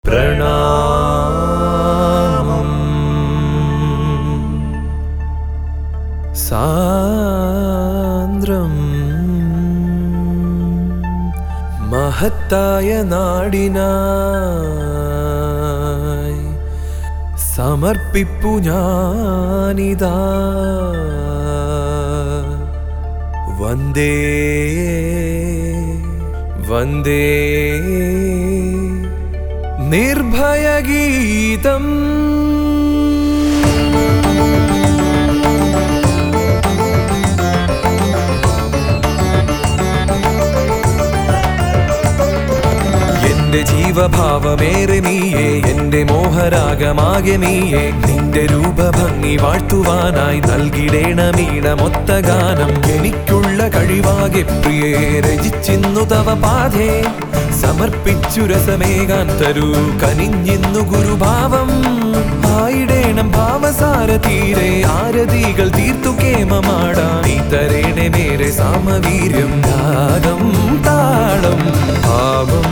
പ്രണാമം സാന്ദ്രം മഹത്തായ നാടിനായി സമർപ്പിപ്പു ഞാനിതാ വന്ദേ വന്ദേ നിർഭയഗീതം എന്റെ ജീവഭാവമേറെ നീയേ എന്റെ മോഹരാഗമാകെ നീയേ നിന്റെ രൂപഭംഗി വാഴ്ത്തുവാനായി നൽകിടേണമീണമൊത്ത ഗാനം എനിക്കുള്ള കഴിവാകെ പ്രിയേ രചിച്ചിന്നു തവ പാധേ സമർപ്പിച്ചു രസമേകാൻ തരൂ കനിഞ്ഞിന്നു ഗുരുഭാവം ആയിടേണം ഭാവസാര തീരെ ആരതികൾ തീർത്തു കേമമാടാ നീ തരേണേ മേരെ സാമവീര്യം രാഗം താളം ഭാവം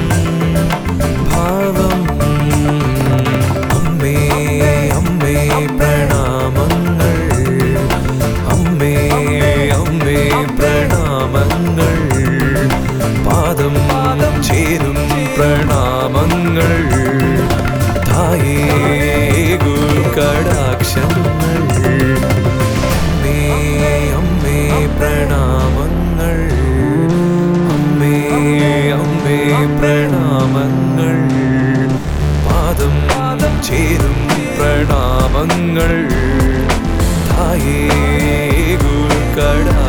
ഭാവം അമ്മേ അമ്മേ പ്രണാമങ്ങൾ അമ്മേ അമ്മേ പ്രണാമങ്ങൾ പാദം പാദം ചേരും പ്രണാമങ്ങൾ തായേ കടാക്ഷങ്ങൾ അമ്മേ അമ്മേ പ്രണാമങ്ങൾ അമ്മേ അമ്മേ പ്രണാമങ്ങൾ പാദം പാദം ചേരും പ്രണാമങ്ങൾ തായേ കടാ